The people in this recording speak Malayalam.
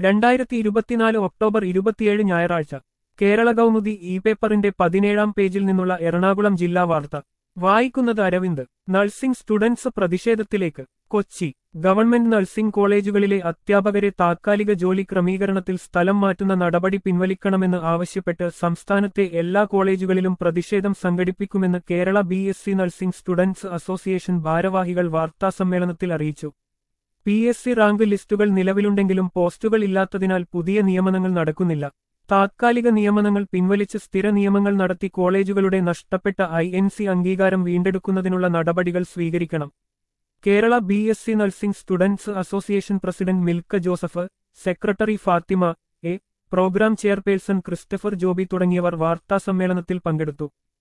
രണ്ടായിരത്തി ഇരുപത്തിനാല് ഒക്ടോബർ ഇരുപത്തിയേഴ് ഞായറാഴ്ച കേരള കൗമുദി ഇ പേപ്പറിന്റെ പതിനേഴാം പേജിൽ നിന്നുള്ള എറണാകുളം ജില്ലാ വാർത്ത വായിക്കുന്നത് അരവിന്ദ് നഴ്സിംഗ് സ്റ്റുഡൻസ് പ്രതിഷേധത്തിലേക്ക് കൊച്ചി ഗവൺമെന്റ് നഴ്സിംഗ് കോളേജുകളിലെ അധ്യാപകരെ താത്കാലിക ജോലി ക്രമീകരണത്തിൽ സ്ഥലം മാറ്റുന്ന നടപടി പിൻവലിക്കണമെന്ന് ആവശ്യപ്പെട്ട് സംസ്ഥാനത്തെ എല്ലാ കോളേജുകളിലും പ്രതിഷേധം സംഘടിപ്പിക്കുമെന്ന് Kerala B S C nursing students association ഭാരവാഹികൾ വാർത്താസമ്മേളനത്തിൽ അറിയിച്ചു പി എസ് സി റാങ്ക് ലിസ്റ്റുകൾ നിലവിലുണ്ടെങ്കിലും പോസ്റ്റുകൾ ഇല്ലാത്തതിനാൽ പുതിയ നിയമനങ്ങൾ നടക്കുന്നില്ല താത്കാലിക നിയമനങ്ങൾ പിൻവലിച്ച് സ്ഥിര നിയമങ്ങൾ നടത്തി കോളേജുകളുടെ നഷ്ടപ്പെട്ട ഐ എൻ സി അംഗീകാരം വീണ്ടെടുക്കുന്നതിനുള്ള നടപടികൾ സ്വീകരിക്കണം Kerala B S C nursing students association president Milka Joseph secretary Fathima A programme chairperson Christopher Joby തുടങ്ങിയവർ വാർത്താസമ്മേളനത്തിൽ പങ്കെടുത്തു